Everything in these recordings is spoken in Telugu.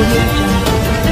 audio jungle.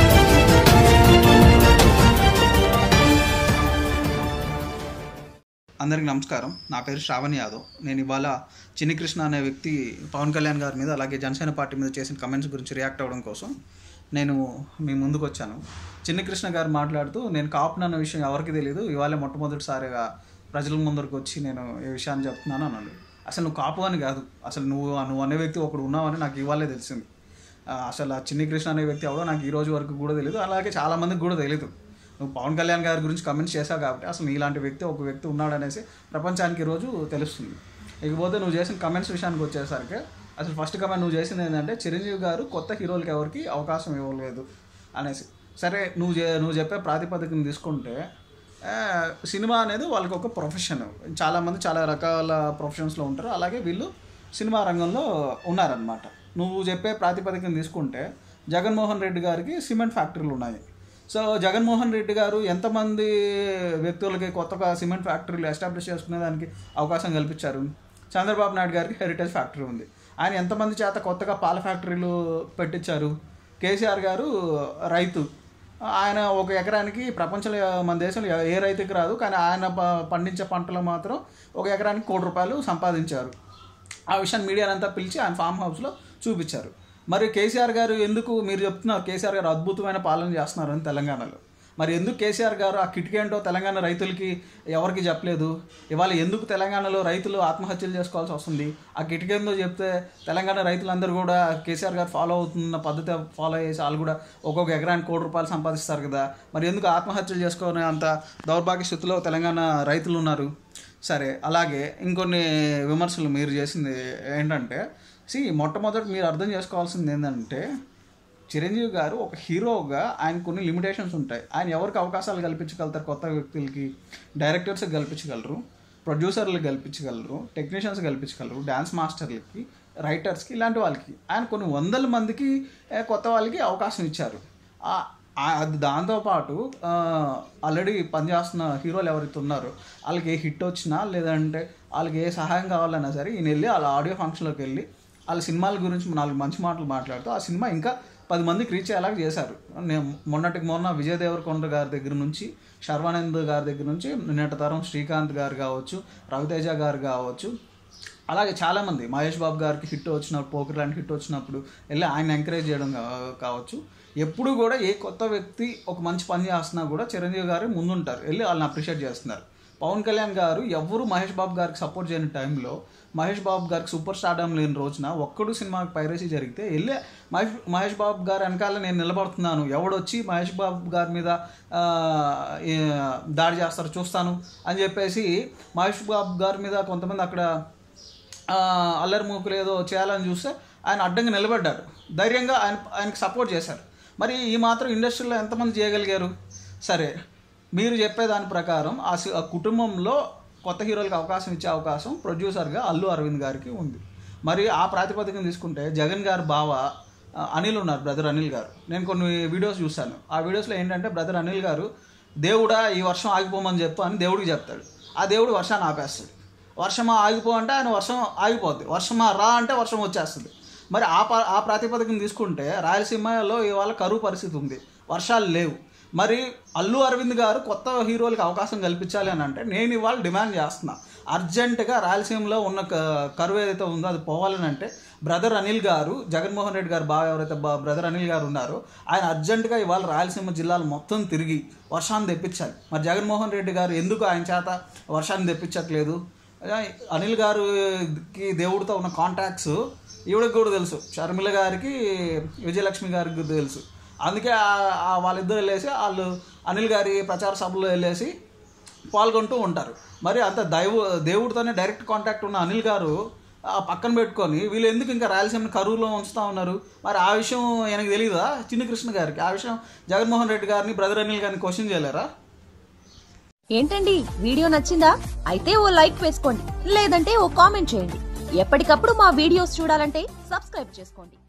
అందరికీ నమస్కారం నా పేరు శ్రావణ్ యాదవ్ నేను ఇవాళ చిన్ని కృష్ణ అనే వ్యక్తి పవన్ కళ్యాణ్ గారి మీద అలాగే జనసేన పార్టీ మీద చేసిన కమెంట్స్ గురించి రియాక్ట్ అవ్వడం కోసం నేను మీ ముందుకు వచ్చాను చిన్ని కృష్ణ గారు మాట్లాడుతూ నేను కాపున అన్న విషయం ఎవరికి తెలియదు ఇవాళ మొట్టమొదటిసారిగా ప్రజల ముందరకు వచ్చి నేను ఈ విషయాన్ని చెప్తున్నాను అన్నాడు అసలు నువ్వు కాపు అని కాదు అసలు నువ్వు నువ్వు అనే వ్యక్తి ఒకడు ఉన్నావని నాకు ఇవాళే తెలిసింది ఆ, అసలు ఆ చిన్ని కృష్ణ అనే వ్యక్తి ఎవడో నాకు ఈ రోజు వరకు కూడా తెలియదు అలాగే చాలామందికి కూడా తెలియదు నువ్వు పవన్ కళ్యాణ్ గారి గురించి కమెంట్స్ చేశావు కాబట్టి అసలు నీలాంటి వ్యక్తి ఒక వ్యక్తి ఉన్నాడనేసి ప్రపంచానికి ఈరోజు తెలుస్తుంది ఇకపోతే నువ్వు చేసిన కమెంట్స్ విషయానికి వచ్చేసరికి అసలు ఫస్ట్ కమెంట్ నువ్వు చేసింది ఏంటంటే చిరంజీవి గారు కొత్త హీరోలకి ఎవరికి అవకాశం ఇవ్వలేదు అనేసి సరే నువ్వు చే- నువ్వు చెప్పే ప్రాతిపదికను తీసుకుంటే ఆ, సినిమా అనేది వాళ్ళకి ఒక ప్రొఫెషన్ చాలామంది చాలా రకాల ప్రొఫెషన్స్లో ఉంటారు అలాగే వీళ్ళు సినిమా రంగంలో ఉన్నారనమాట నువ్వు చెప్పే ప్రాతిపదికను తీసుకుంటే జగన్మోహన్ రెడ్డి గారికి సిమెంట్ ఫ్యాక్టరీలు ఉన్నాయి సో జగన్మోహన్ రెడ్డి గారు ఎంతమంది వ్యక్తులకి కొత్తగా సిమెంట్ ఫ్యాక్టరీలు ఎస్టాబ్లిష్ చేసుకునే దానికి అవకాశం కల్పించారు చంద్రబాబు నాయుడు గారికి హెరిటేజ్ ఫ్యాక్టరీ ఉంది ఆయన ఎంతమంది చేత కొత్తగా పాల ఫ్యాక్టరీలు పెట్టించారు కేసీఆర్ గారు రైతు ఆయన ఒక ఎకరానికి ప్రపంచంలో మన దేశంలో ఏ రైతుకి రాదు కానీ ఆయన ప- పండించే పంటలు మాత్రం ఒక ఎకరానికి కోటి రూపాయలు సంపాదించారు ఆ విషయాన్ని మీడియాని అంతా పిలిచి ఆయన ఫామ్ హౌస్లో చూపించారు మరి కేసీఆర్ గారు ఎందుకు మీరు చెప్తున్నారు కేసీఆర్ గారు అద్భుతమైన పాలన చేస్తున్నారు అని తెలంగాణలో మరి ఎందుకు కేసీఆర్ గారు ఆ కిటికీ ఏంటో తెలంగాణ రైతులకి ఎవరికి చెప్పలేదు ఇవాళ ఎందుకు తెలంగాణలో రైతులు ఆత్మహత్యలు చేసుకోవాల్సి వస్తుంది ఆ కిటికీ ఏందో చెప్తే తెలంగాణ రైతులందరూ కూడా కేసీఆర్ గారు ఫాలో అవుతున్న పద్ధతి ఫాలో చేసి వాళ్ళు కూడా ఒక్కొక్క ఎకరానికి కోటి రూపాయలు సంపాదిస్తారు కదా మరి ఎందుకు ఆత్మహత్యలు చేసుకునే అంత దౌర్భాగ్య స్థితిలో తెలంగాణ రైతులు ఉన్నారు సరే అలాగే ఇంకొన్ని విమర్శలు మీరు చేసింది ఏంటంటే సి మొట్టమొదటి మీరు అర్థం చేసుకోవాల్సింది ఏంటంటే చిరంజీవి గారు ఒక హీరోగా ఆయన కొన్ని లిమిటేషన్స్ ఉంటాయి ఆయన ఎవరికి అవకాశాలు కల్పించగలుగుతారు కొత్త వ్యక్తులకి డైరెక్టర్స్కి కల్పించగలరు ప్రొడ్యూసర్లకు కల్పించగలరు టెక్నీషియన్స్ కల్పించగలరు డ్యాన్స్ మాస్టర్లకి రైటర్స్కి ఇలాంటి వాళ్ళకి ఆయన కొన్ని వందల మందికి ఏ, కొత్త వాళ్ళకి అవకాశం ఇచ్చారు ఆ- ఆ- అది దాంతోపాటు ఆల్రెడీ పనిచేస్తున్న హీరోలు ఎవరైతే ఉన్నారో వాళ్ళకి ఏ హిట్ వచ్చినా లేదంటే వాళ్ళకి ఏ సహాయం కావాలన్నా సరే ఈయన వెళ్ళి వాళ్ళ ఆడియో ఫంక్షన్లోకి వెళ్ళి వాళ్ళ సినిమాల గురించి నాలుగు మంచి మాటలు మాట్లాడుతూ ఆ సినిమా ఇంకా పది మందికి రీచ్ అయ్యేలాగా చేశారు నేను మొన్నటికి మొన్న విజయ్ దేవరకొండ గారి దగ్గర నుంచి శర్వానంద్ గారి దగ్గర నుంచి నిన్నటి తరం శ్రీకాంత్ గారు కావచ్చు రవితేజ గారు కావచ్చు అలాగే చాలామంది మహేష్ బాబు గారికి హిట్ వచ్చినప్పుడు పోకర్ లాంటి హిట్ వచ్చినప్పుడు వెళ్ళి ఆయన ఎంకరేజ్ చేయడం కా- కావచ్చు ఎప్పుడు కూడా ఏ కొత్త వ్యక్తి ఒక మంచి పని చేస్తున్నా కూడా చిరంజీవి గారు ముందుంటారు వెళ్ళి వాళ్ళని అప్రిషియేట్ చేస్తున్నారు పవన్ కళ్యాణ్ గారు ఎవరు మహేష్ బాబు గారికి సపోర్ట్ చేయని టైంలో మహేష్ బాబు గారికి సూపర్ స్టార్డమ్ లేని రోజున ఒక్కడు సినిమాకి పైరసీ జరిగితే వెళ్ళి మహేష్ మహేష్ బాబు గారు వెనకాల నేను నిలబడుతున్నాను ఎవడొచ్చి మహేష్ బాబు గారి మీద ఆ, ఏ, దాడి చేస్తారు చూస్తాను అని చెప్పేసి మహేష్ బాబు గారి మీద కొంతమంది అక్కడ ఆ, అల్లరి మూకులు ఏదో చేయాలని చూస్తే ఆయన అడ్డంగా నిలబడ్డారు ధైర్యంగా ఆయన ఆయనకి సపోర్ట్ చేశారు మరి ఈ మాత్రం ఇండస్ట్రీలో ఎంతమంది చేయగలిగారు సరే మీరు చెప్పే దాని ప్రకారం ఆ సి- ఆ కుటుంబంలో కొత్త హీరోలకు అవకాశం ఇచ్చే అవకాశం ప్రొడ్యూసర్గా అల్లు అరవింద్ గారికి ఉంది మరి ఆ ప్రాతిపదికను తీసుకుంటే జగన్ గారు బావ ఆ, అనిల్ ఉన్నారు బ్రదర్ అనిల్ గారు నేను కొన్ని వీడియోస్ చూశాను ఆ వీడియోస్లో ఏంటంటే బ్రదర్ అనిల్ గారు దేవుడా ఈ వర్షం ఆగిపోమని చెప్పు అని దేవుడికి చెప్తాడు ఆ దేవుడు వర్షాన్ని ఆపేస్తాడు వర్షమా ఆగిపో అంటే ఆయన వర్షం ఆగిపోద్ది వర్షమా రా అంటే వర్షం వచ్చేస్తుంది మరి ఆ పా ఆ ప్రాతిపదికను తీసుకుంటే రాయలసీమలో ఇవాళ కరువు పరిస్థితి ఉంది వర్షాలు లేవు మరి అల్లు అరవింద్ గారు కొత్త హీరోలకు అవకాశం కల్పించాలి అని అంటే నేను ఇవాళ డిమాండ్ చేస్తున్నా అర్జెంటుగా రాయలసీమలో ఉన్న క- కరువు ఏదైతే ఉందో అది పోవాలని అంటే బ్రదర్ అనిల్ గారు జగన్మోహన్ రెడ్డి గారు బాగా ఎవరైతే బా- బ్రదర్ అనిల్ గారు ఉన్నారో ఆయన అర్జెంటుగా ఇవాళ రాయలసీమ జిల్లాలు మొత్తం తిరిగి వర్షాన్ని తెప్పించాలి మరి జగన్మోహన్ రెడ్డి గారు ఎందుకు ఆయన చేత వర్షాన్ని తెప్పించట్లేదు అనిల్ గారికి దేవుడితో ఉన్న కాంటాక్ట్స్ ఈవిడకి కూడా తెలుసు షర్మిల గారికి విజయలక్ష్మి గారికి కూడా తెలుసు అందుకే ఆ- ఆ వాళ్ళిద్దరు వెళ్ళేసి వాళ్ళు అనిల్ గారి ప్రచార సభలో వెళ్ళేసి పాల్గొంటూ ఉంటారు మరి అంత దైవ దేవుడితోనే డైరెక్ట్ కాంటాక్ట్ ఉన్న అనిల్ గారు ఆ పక్కన పెట్టుకొని వీళ్ళు ఎందుకు ఇంకా రాయలసీమని కరువులో ఉంచుతా ఉన్నారు మరి ఆ విషయం ఆయనకు తెలియదా చిన్ని కృష్ణ గారికి ఆ విషయం జగన్మోహన్ రెడ్డి గారిని బ్రదర్ అనిల్ గారిని క్వశ్చన్ చేయలేరా ఏంటండి వీడియో నచ్చిందా అయితే ఓ లైక్ వేసుకోండి లేదంటే ఓ కామెంట్ చేయండి ఎప్పటికప్పుడు మా వీడియోస్ చూడాలంటే సబ్స్క్రైబ్ చేసుకోండి